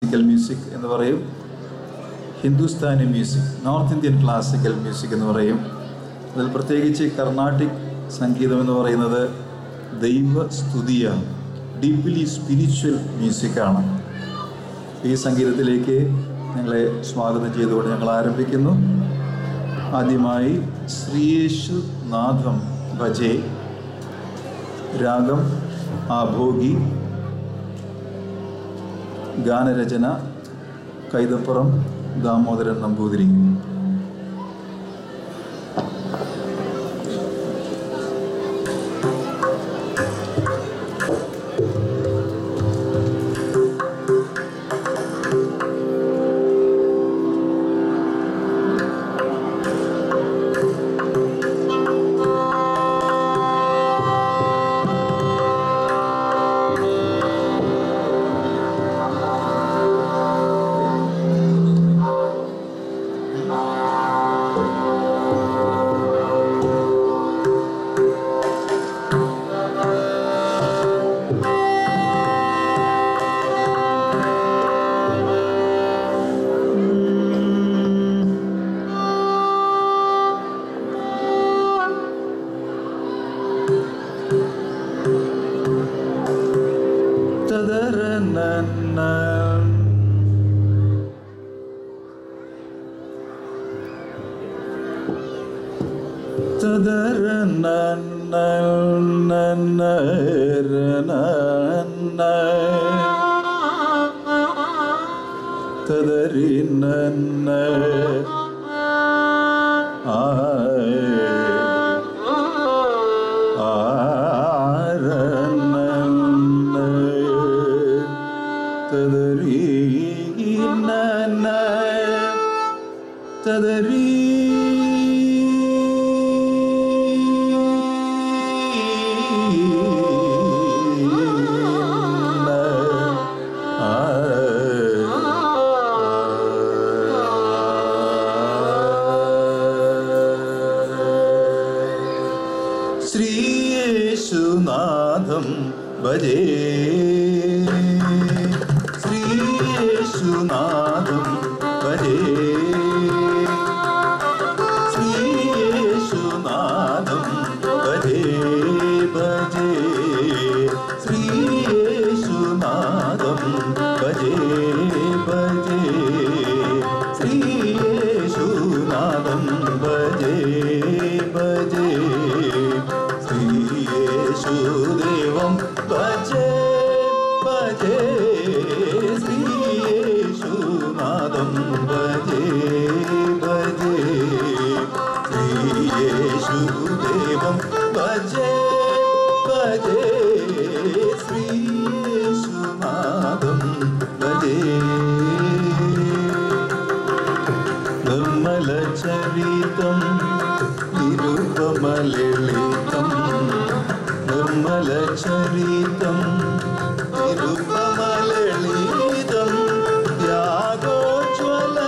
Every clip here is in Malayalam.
ക്ലാസിക്കൽ മ്യൂസിക് എന്ന് പറയും Hindustani music north Indian classical music എന്ന് പറയും അതിൽ പ്രത്യേകിച്ച് കർണാട്ടിക് സംഗീതം എന്ന് പറയുന്നത് ദൈവസ്തുതിയാണ് ഡീപ്ലി സ്പിരിച്വൽ മ്യൂസിക്കാണ് ഈ സംഗീതത്തിലേക്ക് ഞങ്ങളെ സ്വാഗതം ചെയ്തുകൊണ്ട് ഞങ്ങൾ ആരംഭിക്കുന്നു ആദ്യമായി ശ്രീയേശു നാഥം ഭജേ രാഗം ആഭോഗി ഗാനരചന കൈതപ്പുറം ദാമോദരൻ നമ്പൂതിരി തദരി നന്ന തദരി നന്ന തദരി ശ്രീയേശുനാഥം ഭജേ ശ്രീയേശുനാഥം ഭജേ ശ്രീയേശുനാഥം ഭജേ ഭജേ ശ്രീയേശുനാഥം ഭജേ ഭജേ ശ്രീയേശുനാഥം ഭജേ ഭജേ ശ്രീയേശുദേവം ഭജേ ഭജേ ശ്രീയേശുനാഥം ഭജേ ഭജേ ശ്രീയേശുദേവം ഭജേ ഭജേ ശ്രീയേശുനാഥം ഭജേ നിർമ്മലചരിതം നിരുപമലളിതം നിർമ്മലചരിതം നിരുപമലളിതം ത്യാഗോജ്വല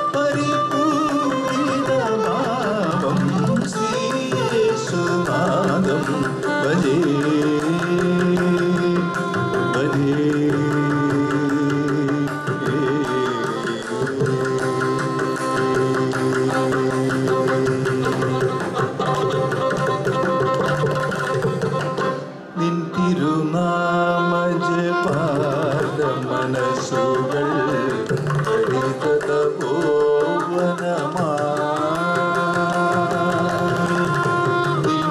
പരിപൂരിതമാവം ശ്രീയേശുനാഥം ഭജേ നിൻ തിരുനാമജപാദ മനസ്സുകൾ നിൻ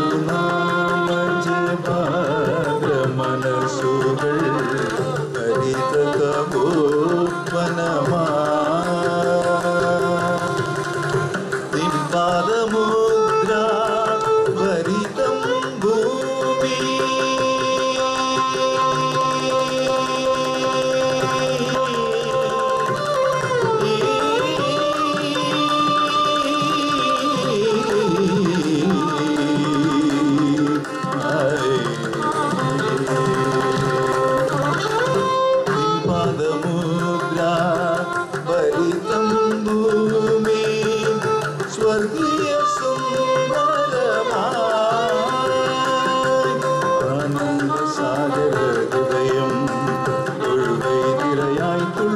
തിരുനാമജപാദ മനസ്സുകൾ ഹരിതപോവനമാ നിൻപാദമുദ്ര വരിതം ഭൂമി പാദമുദ്ര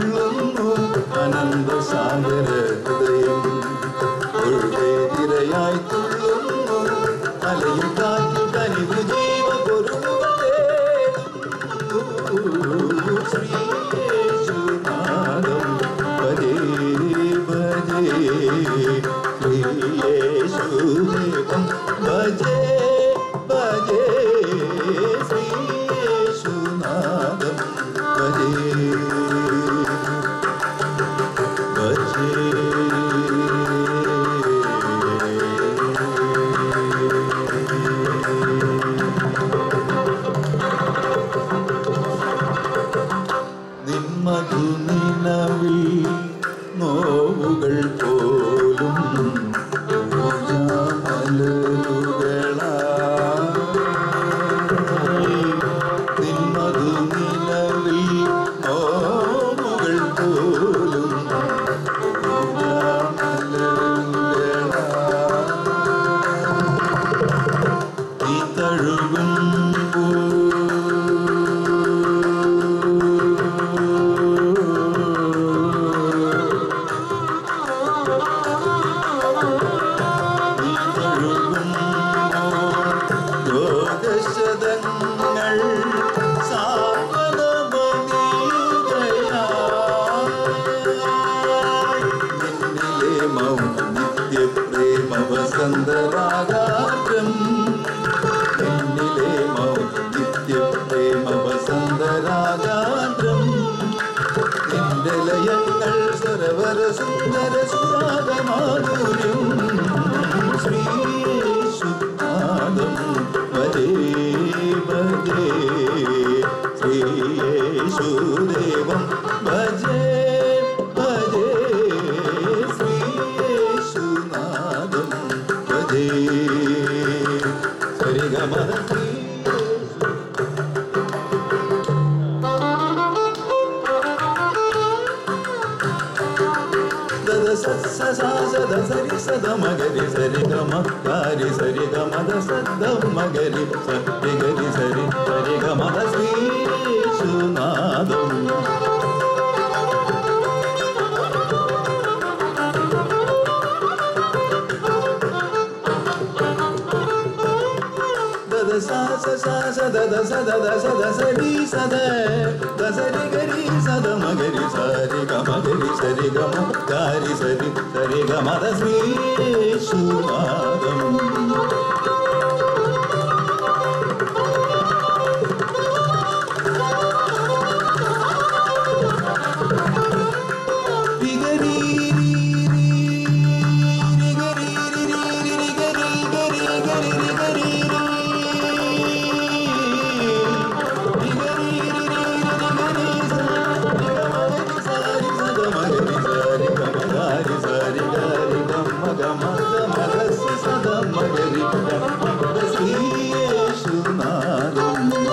തുള്ളുന്നു അനന്ത സാഗര ഹൃദയം ഒഴുകേതിരയായി തുള്ളുന്നു അലയും കാറ്റിൽ കനിവു ജീവ പൊരുളുകളേ ശ്രീയേശുനാഥം ഭജേ ഭജേ ശ്രീയേശുദേവം ഭജേ ഭജേ ശ്രീയേശുനാഥം ഭജേ നിന്മധു നിലവിൽ നോവുകൾ പോലും പൂജാമലരുകളായി. നിന്മധു നിലവിൽ നോവുകൾ പോലും പൂജാമലരുകളായി. ഈ തഴുകുമ്പോൾ ലോകശതങ്ങൾ നിന്നിലെ മൗന നിത്യപ്രേമ വസന്തരാഗാത്രം എന്നിലെ മൗന നിത്യപ്രേമ വസന്തരാഗാത്രം നിന്റെ ലയങ്ങൾ സരവര സുന്ദര സുരാഗമാധുര്യം ശ്രീയേശുനാഥം വരേ ഭജേ ശ്രീയേശുദേവം ഭജേ ഭജേ ശ്രീയേശുനാഥം ഭജേ സരിഗമ దద స స సద సరి సద మగరి సరి గమ గారి సరి గమ ద సద మగరి సరి గరి సరి సరి గమ ద శ్రీ సునాదం దద స స స స దద స దద స ద సరి సద ద సరి గరి సద మగరి సరి గ మగరి సరి గ మ గారి సరి సరి గ మ ద శ్రీ సునాదం യേശുനാഥം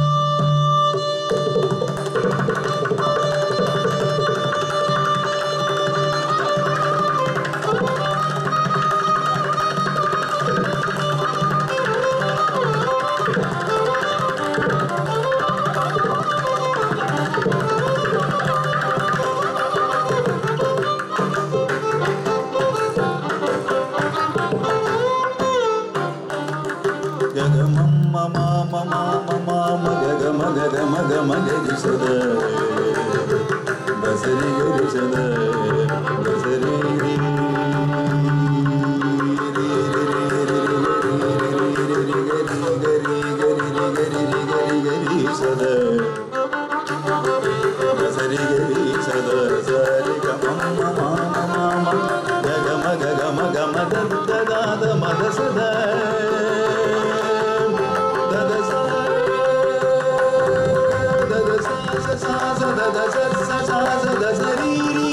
గగమమ్మ మామ మామ మామ గగమ గగమ గమ గరి సద దసరి గరి సద దసరి రి రి రి రి రి రి రి రి గరి గరి గరి రి గరి రి గరి గరి సద దసరి గరి సద సరి గమమ్మ మామ మామ గగమ గగమ గమ దద్ద దాద మద సద దద స దద స స స స దద స స స స ద స రి రి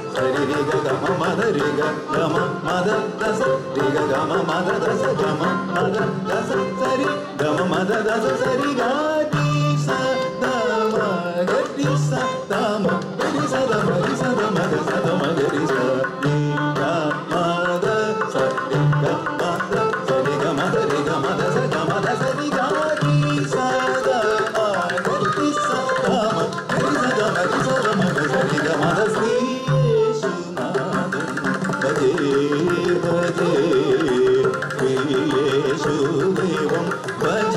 గమ మద దస గమ మద దస సరి గమ మద దస సరి గాటి స దమ గటి స దమ గరి స దమ గరి స దమ గ స దమ గరి స ని గ మద స రి గ మద సరి గ మద రి గ మద స గ మద సరి గాటి స దమ గరి స దమ గరి స దమ గరి స దమ గ సరి గ మద శ్రీ యేసునాథం భజే భజే యేసుదేవం భజే